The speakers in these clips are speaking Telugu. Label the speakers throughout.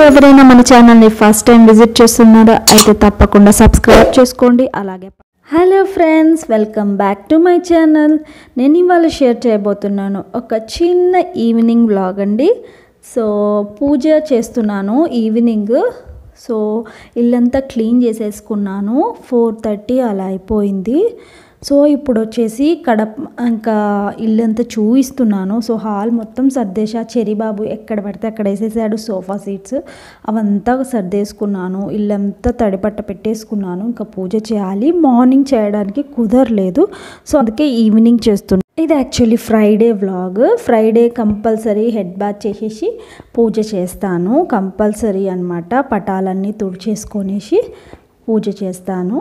Speaker 1: ఎవరైనా మన ఛానల్ని ఫస్ట్ టైం విజిట్ చేస్తున్నారా అయితే తప్పకుండా సబ్స్క్రైబ్ చేసుకోండి అలాగే hello friends welcome back to my channel నేను ఇవాళ షేర్ చేయబోతున్నాను ఒక చిన్న ఈవినింగ్ వ్లాగ్ అండి సో పూజ చేస్తున్నాను ఈవినింగ్ సో ఇల్లంతా క్లీన్ చేసేసుకున్నాను ఫోర్ థర్టీ అలా అయిపోయింది సో ఇప్పుడు వచ్చేసి కడప ఇంకా ఇల్లంతా చూపిస్తున్నాను సో హాల్ మొత్తం సర్దేశా చెరిబాబు ఎక్కడ పడితే అక్కడ వేసేసాడు సోఫా సీట్స్ అవంతా సర్దేసుకున్నాను ఇల్లంతా తడిపట్ట పెట్టేసుకున్నాను ఇంకా పూజ చేయాలి మార్నింగ్ చేయడానికి కుదరలేదు సో అందుకే ఈవినింగ్ చేస్తున్నాను ఇది actually Friday vlog Friday compulsory head bath చేసేసి పూజ చేస్తాను కంపల్సరీ అనమాట పటాలన్నీ తుడిచేసుకొనేసి పూజ చేస్తాను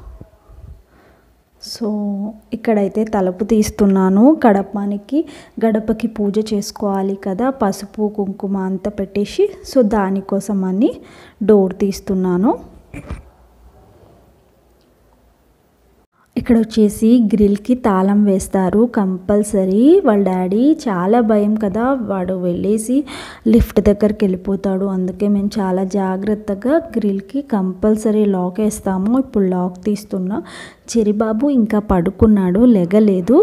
Speaker 1: సో ఇక్కడైతే తలుపు తీస్తున్నాను గడపానికి గడపకి పూజ చేసుకోవాలి కదా పసుపు కుంకుమ అంతా పెట్టేసి సో దానికోసం అని డోర్ తీస్తున్నాను ఇక్కడ వచ్చేసి గ్రిల్కి తాళం వేస్తారు కంపల్సరీ వాళ్ళ డాడీ చాలా భయం కదా వాడు వెళ్ళేసి లిఫ్ట్ దగ్గరికి వెళ్ళిపోతాడు అందుకే మేము చాలా జాగ్రత్తగా గ్రిల్కి కంపల్సరీ లాక్ వేస్తాము ఇప్పుడు లాక్ తీస్తున్నా చెరిబాబు ఇంకా పడుకున్నాడు లెగలేదు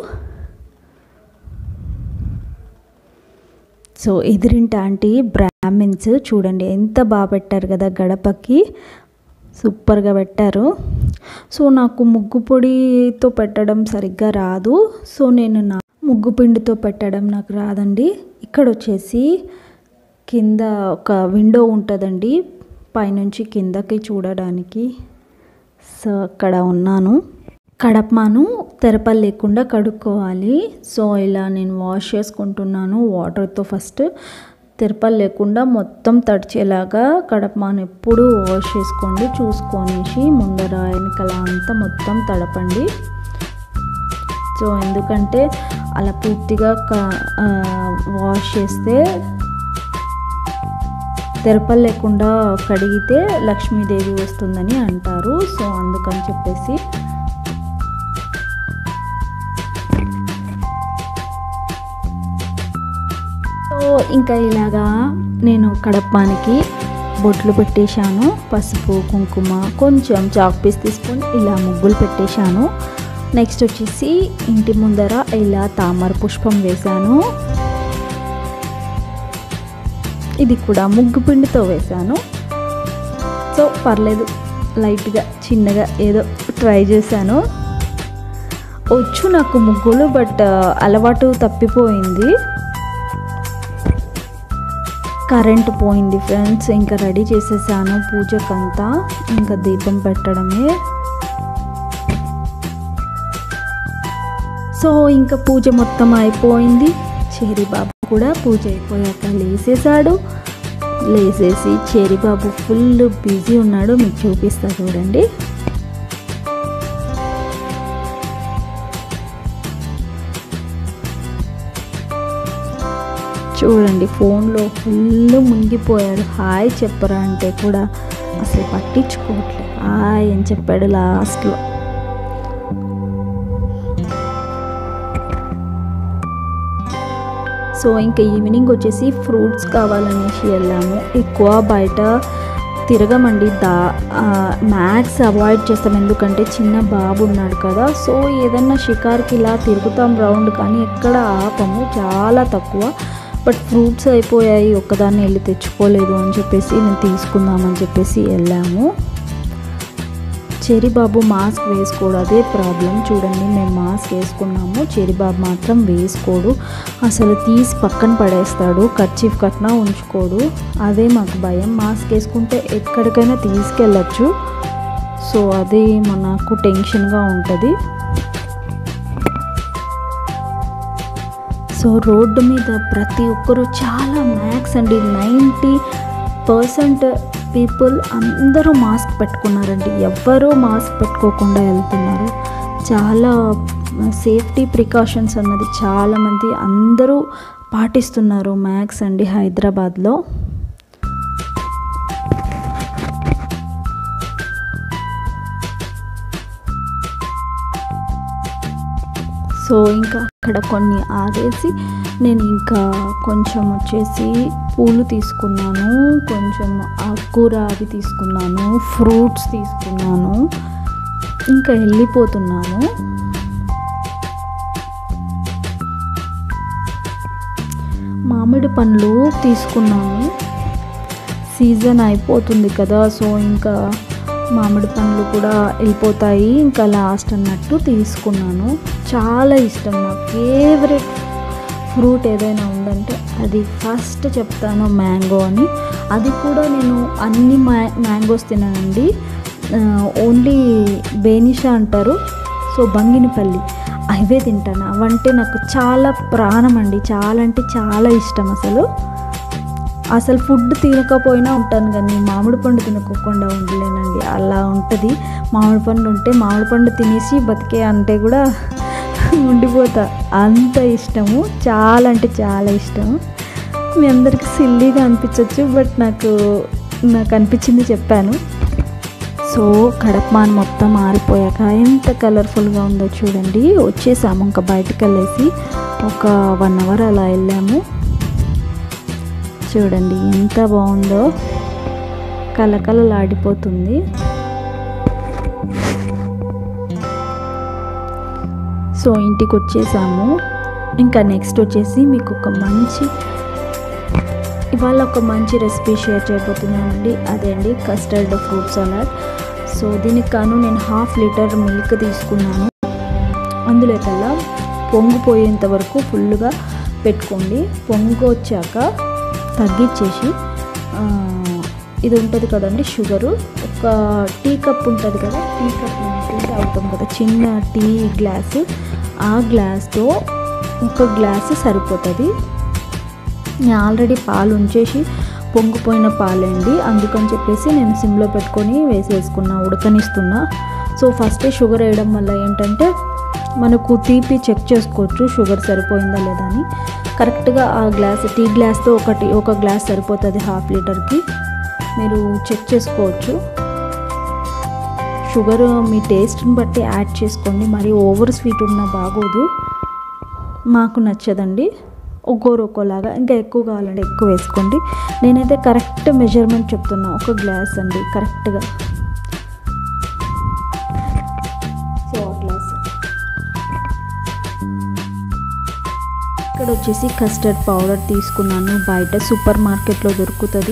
Speaker 1: సో ఎదిరింటి ఆంటీ బ్రాహ్మిన్స్ చూడండి ఎంత బాగా పెట్టారు కదా గడపకి సూపర్గా పెట్టారు సో నాకు ముగ్గు పొడితో పెట్టడం సరిగ్గా రాదు సో నేను నా ముగ్గు పిండితో పెట్టడం నాకు రాదండి ఇక్కడ వచ్చేసి కింద ఒక విండో ఉంటుందండి పైనుంచి కిందకి చూడడానికి సో అక్కడ ఉన్నాను కడపమాను తెరపలు లేకుండా కడుక్కోవాలి సో ఇలా నేను వాష్ చేసుకుంటున్నాను వాటర్తో ఫస్ట్ తెరపలు లేకుండా మొత్తం తడిచేలాగా కడపమాను ఎప్పుడు వాష్ చేసుకోండి చూసుకొనేసి ముందర వెనకల అంతా మొత్తం తడపండి సో ఎందుకంటే అలా పూర్తిగా వాష్ చేస్తే తెరపలు లేకుండా కడిగితే లక్ష్మీదేవి వస్తుందని అంటారు సో అందుకని చెప్పేసి సో ఇంకా ఇలాగా నేను కడపానికి బొట్లు పెట్టేశాను పసుపు కుంకుమ కొంచెం చాక్ పీస్ తీసుకొని ఇలా ముగ్గులు పెట్టేశాను నెక్స్ట్ వచ్చేసి ఇంటి ముందర ఇలా తామర పుష్పం వేశాను ఇది కూడా ముగ్గు పిండితో వేశాను సో పర్లేదు లైట్గా చిన్నగా ఏదో ట్రై చేశాను వచ్చు నాకు ముగ్గులు బట్ అలవాటు తప్పిపోయింది కరెంట్ పోయింది ఫ్రెండ్స్ ఇంకా రెడీ చేసేసాను పూజకంతా ఇంకా దీపం పెట్టడమే సో ఇంకా పూజ మొత్తం అయిపోయింది చేరిబాబు కూడా పూజ అయిపోయాక లేసేసాడు లేసేసి చేరిబాబు ఫుల్ బిజీ ఉన్నాడు మీకు చూపిస్తా చూడండి చూడండి ఫోన్లో ఫుల్ మునిగిపోయాడు హాయ్ చెప్పరా అంటే కూడా అసలు పట్టించుకోవట్లేదు హాయ్ అని చెప్పాడు లాస్ట్లో సో ఇంకా ఈవినింగ్ వచ్చేసి ఫ్రూట్స్ కావాలనేసి వెళ్ళాము ఎక్కువ బయట తిరగమండి దా మ్యాక్స్ అవాయిడ్ చేస్తాం ఎందుకంటే చిన్న బాబు ఉన్నాడు కదా సో ఏదన్నా షికార్కి ఇలా తిరుగుతాం రౌండ్ కానీ ఎక్కడ ఆపము చాలా తక్కువ బట్ ఫ్రూట్స్ అయిపోయాయి ఒక్కదాన్ని వెళ్ళి తెచ్చుకోలేదు అని చెప్పేసి నేను తీసుకుందామని చెప్పేసి వెళ్ళాము చెరిబాబు మాస్క్ వేసుకోడు అదే ప్రాబ్లం చూడండి మేము మాస్క్ వేసుకున్నాము చెరిబాబు మాత్రం వేసుకోడు అసలు తీసి పక్కన పడేస్తాడు కర్చీఫ్ కట్నా ఉంచుకోడు అదే మాకు భయం మాస్క్ వేసుకుంటే ఎక్కడికైనా తీసుకెళ్ళచ్చు సో అదే మనకు టెన్షన్గా ఉంటుంది సో రోడ్డు మీద ప్రతి ఒక్కరు చాలా మ్యాక్స్ అండి నైంటీ పర్సెంట్ పీపుల్ అందరూ మాస్క్ పెట్టుకున్నారండి ఎవ్వరూ మాస్క్ పెట్టుకోకుండా వెళ్తున్నారు చాలా సేఫ్టీ ప్రికాషన్స్ అన్నది చాలామంది అందరూ పాటిస్తున్నారు మ్యాక్స్ అండి హైదరాబాద్లో సో ఇంకా అక్కడ కొన్ని ఆరేసి నేను ఇంకా కొంచెం వచ్చేసి పూలు తీసుకున్నాను కొంచెం ఆకుకూర అవి తీసుకున్నాను ఫ్రూట్స్ తీసుకున్నాను ఇంకా వెళ్ళిపోతున్నాను మామిడి పండ్లు తీసుకున్నాను సీజన్ అయిపోతుంది కదా సో ఇంకా మామిడి పండ్లు కూడా వెళ్ళిపోతాయి ఇంకా లాస్ట్ అన్నట్టు తీసుకున్నాను చాలా ఇష్టం నా ఫేవరెట్ ఫ్రూట్ ఏదైనా ఉందంటే అది ఫస్ట్ చెప్తాను మ్యాంగో అని అది కూడా నేను అన్ని మ్యా మ్యాంగోస్ తినానండి ఓన్లీ బేనిషా అంటారు సో బంగినపల్లి అవే తింటాను అవంటే నాకు చాలా ప్రాణం అండి చాలా అంటే చాలా ఇష్టం అసలు అసలు ఫుడ్ తినకపోయినా ఉంటాను కానీ మామిడి పండు తినకోకుండా ఉండలేనండి అలా ఉంటుంది మామిడి పండు ఉంటే మామిడి పండు తినేసి బతికే అంటే కూడా ఉండిపోతా అంత ఇష్టము చాలా అంటే చాలా ఇష్టం మీ అందరికి సిల్లీగా అనిపించవచ్చు బట్ నాకు నాకు అనిపించింది చెప్పాను సో కడపమాన్ మొత్తం ఆరిపోయాక ఎంత కలర్ఫుల్గా ఉందో చూడండి వచ్చేసాము ఇంకా బయటకు వెళ్ళేసి ఒక వన్ అవర్ అలా వెళ్ళాము చూడండి ఎంత బాగుందో కలకలలాడిపోతుంది సో ఇంటికి వచ్చేసాము ఇంకా నెక్స్ట్ వచ్చేసి మీకు ఒక మంచి ఇవాళ ఒక మంచి రెసిపీ షేర్ చేయబోతున్నానండి అదే అండి కస్టర్డ్ ఫ్రూట్ సలాడ్ సో దీనికి కాను నేను హాఫ్ లీటర్ మిల్క్ తీసుకున్నాను అందులో కల్లా పొంగిపోయేంత వరకు ఫుల్గా పెట్టుకోండి పొంగు వచ్చాక తగ్గించేసి ఇది ఉంటుంది కదండి షుగరు ఒక టీ కప్ ఉంటుంది కదా టీ కప్ టీ తాగుతాం కదా చిన్న టీ గ్లాసు ఆ గ్లాస్తో ఒక గ్లాసు సరిపోతుంది నేను ఆల్రెడీ పాలు ఉంచేసి పొంగిపోయిన పాలండి అందుకని చెప్పేసి నేను సిమ్లో పెట్టుకొని వేసేసుకున్నా ఉడకనిస్తున్నా సో ఫస్ట్ షుగర్ వేయడం వల్ల ఏంటంటే మనకు తీపి చెక్ చేసుకోవచ్చు షుగర్ సరిపోయిందా లేదా అని కరెక్ట్గా ఆ గ్లాస్ టీ గ్లాస్తో ఒకటి ఒక గ్లాస్ సరిపోతుంది హాఫ్ లీటర్కి మీరు చెక్ చేసుకోవచ్చు షుగర్ మీ టేస్ట్ని బట్టి యాడ్ చేసుకోండి మరి ఓవర్ స్వీట్ ఉన్న బాగోదు మాకు నచ్చదండి ఒక్కోరు ఒక్కోలాగా ఇంకా ఎక్కువ కావాలంటే ఎక్కువ వేసుకోండి నేనైతే కరెక్ట్ మెజర్మెంట్ చెప్తున్నా ఒక గ్లాస్ అండి కరెక్ట్గా సో గ్లాస్ ఇక్కడ వచ్చేసి కస్టర్డ్ పౌడర్ తీసుకున్నాను బయట సూపర్ మార్కెట్లో దొరుకుతుంది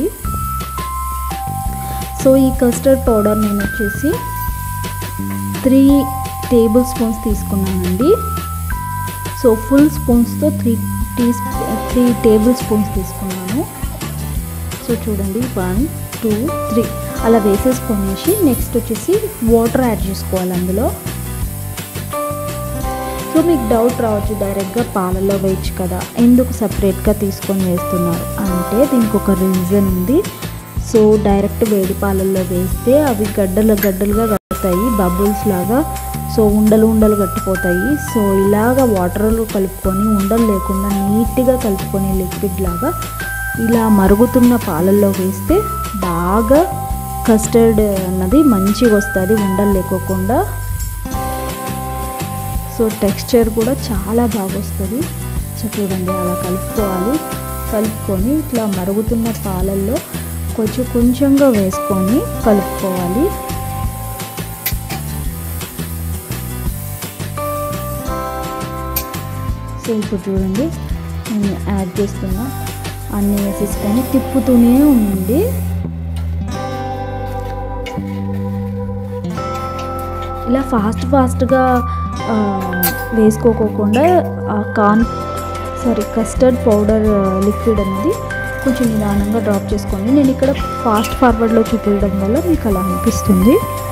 Speaker 1: సో ఈ కస్టర్డ్ పౌడర్ నేను వచ్చేసి త్రీ టేబుల్ స్పూన్స్ తీసుకున్నానండి సో ఫుల్ స్పూన్స్తో త్రీ టీ త్రీ టేబుల్ స్పూన్స్ తీసుకున్నాను సో చూడండి వన్ టూ త్రీ అలా వేసేసుకొనేసి నెక్స్ట్ వచ్చేసి వాటర్ యాడ్ చేసుకోవాలి అందులో సో మీకు డౌట్ రావచ్చు డైరెక్ట్గా పాలలో వేయచ్చు కదా ఎందుకు సపరేట్గా తీసుకొని వేస్తున్నారు అంటే దీనికి ఒక రీజన్ ఉంది సో డైరెక్ట్ వేడి పాలల్లో వేస్తే అవి గడ్డలు గడ్డలుగా కడతాయి బబుల్స్ లాగా సో ఉండలు ఉండలు కట్టిపోతాయి సో ఇలాగ వాటర్లో కలుపుకొని ఉండలు లేకుండా నీట్గా కలుపుకొని లిక్విడ్ లాగా ఇలా మరుగుతున్న పాలల్లో వేస్తే బాగా కస్టర్డ్ అన్నది మంచిగా వస్తుంది ఉండలు లేకోకుండా సో టెక్స్చర్ కూడా చాలా బాగా వస్తుంది సో చూడండి అలా కలుపుకోవాలి కలుపుకొని ఇట్లా మరుగుతున్న పాలల్లో కొంచెం కొంచెంగా వేసుకొని కలుపుకోవాలి సో ఇప్పుడు చూడండి నేను యాడ్ చేస్తున్నా అన్నీ వేసేసుకొని తిప్పుతూనే ఉంది ఇలా ఫాస్ట్ ఫాస్ట్గా వేసుకోకోకుండా ఆ కాన్ సారీ కస్టర్డ్ పౌడర్ లిక్విడ్ అనేది కొంచెం నిదానంగా డ్రాప్ చేసుకోండి నేను ఇక్కడ ఫాస్ట్ ఫార్వర్డ్లో చూపించడం వల్ల మీకు అలా అనిపిస్తుంది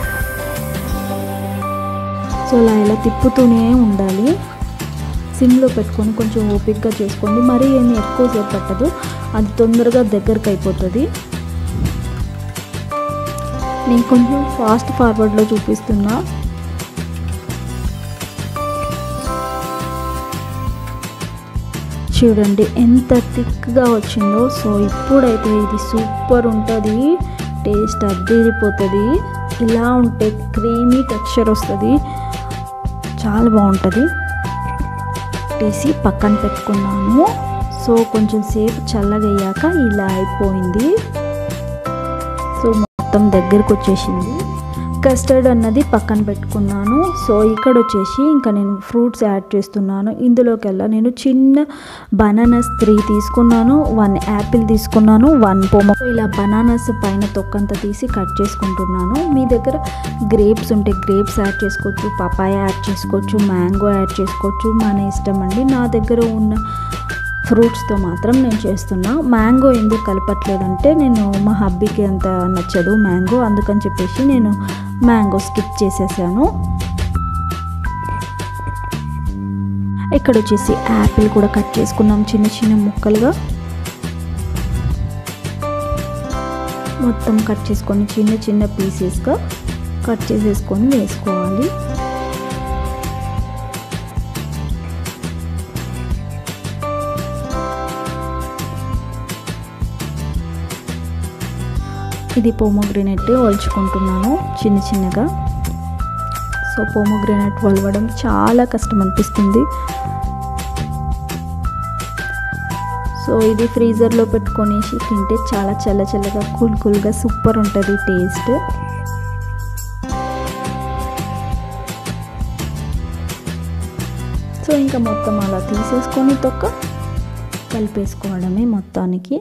Speaker 1: సో అలా ఇలా తిప్పుతూనే ఉండాలి సిమ్లో పెట్టుకొని కొంచెం ఓపిక్గా చేసుకోండి మరీ ఏమి ఎక్కువసేపు పట్టదు అది తొందరగా దగ్గరకు అయిపోతుంది నేను కొంచెం ఫాస్ట్ ఫార్వర్డ్లో చూపిస్తున్నా చూడండి ఎంత థిక్గా వచ్చిందో సో ఇప్పుడైతే ఇది సూపర్ ఉంటుంది టేస్ట్ అద్దరిపోతుంది ఇలా ఉంటే క్రీమీ టెక్స్చర్ వస్తుంది చాలా బాగుంటుంది పెట్టేసి పక్కన పెట్టుకున్నాను సో కొంచెం సేపు చల్లగయ్యాక ఇలా అయిపోయింది సో మొత్తం దగ్గరకు వచ్చేసింది కస్టర్డ్ అన్నది పక్కన పెట్టుకున్నాను సో ఇక్కడ వచ్చేసి ఇంకా నేను ఫ్రూట్స్ యాడ్ చేస్తున్నాను ఇందులోకెల్లా నేను చిన్న బనానాస్ త్రీ తీసుకున్నాను వన్ యాపిల్ తీసుకున్నాను వన్ పొమ ఇలా బనానాస్ పైన తొక్కంతా తీసి కట్ చేసుకుంటున్నాను మీ దగ్గర గ్రేప్స్ ఉంటే గ్రేప్స్ యాడ్ చేసుకోవచ్చు పపాయ యాడ్ చేసుకోవచ్చు మ్యాంగో యాడ్ చేసుకోవచ్చు మన ఇష్టం అండి నా దగ్గర ఉన్న ఫ్రూట్స్తో మాత్రం నేను చేస్తున్నా మ్యాంగో ఎందుకు కలపట్లేదంటే నేను మా హబ్బీకి అంత నచ్చదు మ్యాంగో అందుకని చెప్పేసి నేను మ్యాంగో స్కిప్ చేసేసాను ఇక్కడ వచ్చేసి యాపిల్ కూడా కట్ చేసుకున్నాం చిన్న చిన్న ముక్కలుగా మొత్తం కట్ చేసుకొని చిన్న చిన్న పీసెస్గా కట్ చేసేసుకొని వేసుకోవాలి ఇది పోమోగ్రెనేట్ ఒలుచుకుంటున్నాను చిన్న చిన్నగా సో పోమోగ్రెనేట్ వలవడం చాలా కష్టం అనిపిస్తుంది సో ఇది ఫ్రీజర్లో పెట్టుకొనేసి తింటే చాలా చల్ల చల్లగా కూల్ కూల్గా సూపర్ ఉంటుంది టేస్ట్ సో ఇంకా మొత్తం అలా తీసేసుకొని తొక్క కలిపేసుకోవడమే మొత్తానికి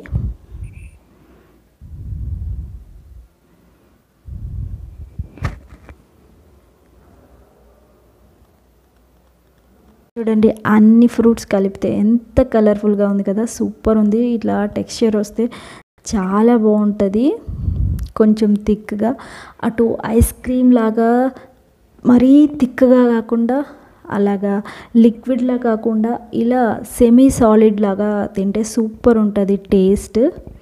Speaker 1: చూడండి అన్ని ఫ్రూట్స్ కలిపితే ఎంత కలర్ఫుల్గా ఉంది కదా సూపర్ ఉంది ఇట్లా టెక్స్చర్ వస్తే చాలా బాగుంటుంది కొంచెం థిక్గా అటు ఐస్ క్రీమ్ లాగా మరీ థిక్గా కాకుండా అలాగా లిక్విడ్లా కాకుండా ఇలా సెమీ సాలిడ్ లాగా తింటే సూపర్ ఉంటుంది టేస్ట్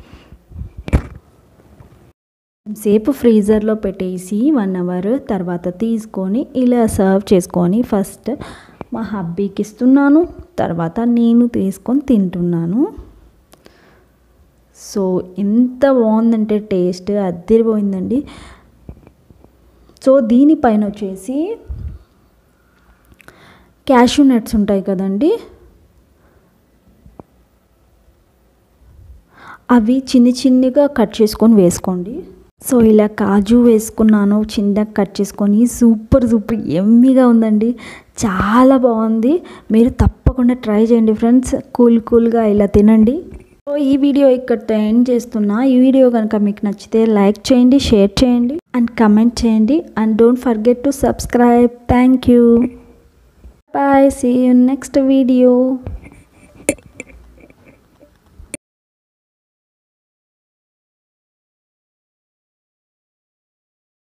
Speaker 1: సేపు ఫ్రీజర్లో పెట్టేసి వన్ అవర్ తర్వాత తీసుకొని ఇలా సర్వ్ చేసుకొని ఫస్ట్ మా హబ్బీకి ఇస్తున్నాను తర్వాత నేను తీసుకొని తింటున్నాను సో ఎంత బాగుందంటే టేస్ట్ అద్దరిపోయిందండి సో దీనిపైన వచ్చేసి క్యాషూ నట్స్ ఉంటాయి కదండి అవి చిన్న చిన్నగా కట్ చేసుకొని వేసుకోండి సో ఇలా కాజు వేసుకున్నాను చిన్నగా కట్ చేసుకొని సూపర్ సూపర్ ఎమ్మిగా ఉందండి చాలా బాగుంది మీరు తప్పకుండా ట్రై చేయండి ఫ్రెండ్స్ కూల్ కూల్గా ఇలా తినండి సో ఈ వీడియో ఇక్కడ ఎండ్ చేస్తున్నా ఈ వీడియో కనుక మీకు నచ్చితే లైక్ చేయండి షేర్ చేయండి అండ్ కమెంట్ చేయండి and don't forget to subscribe thank you bye see you next video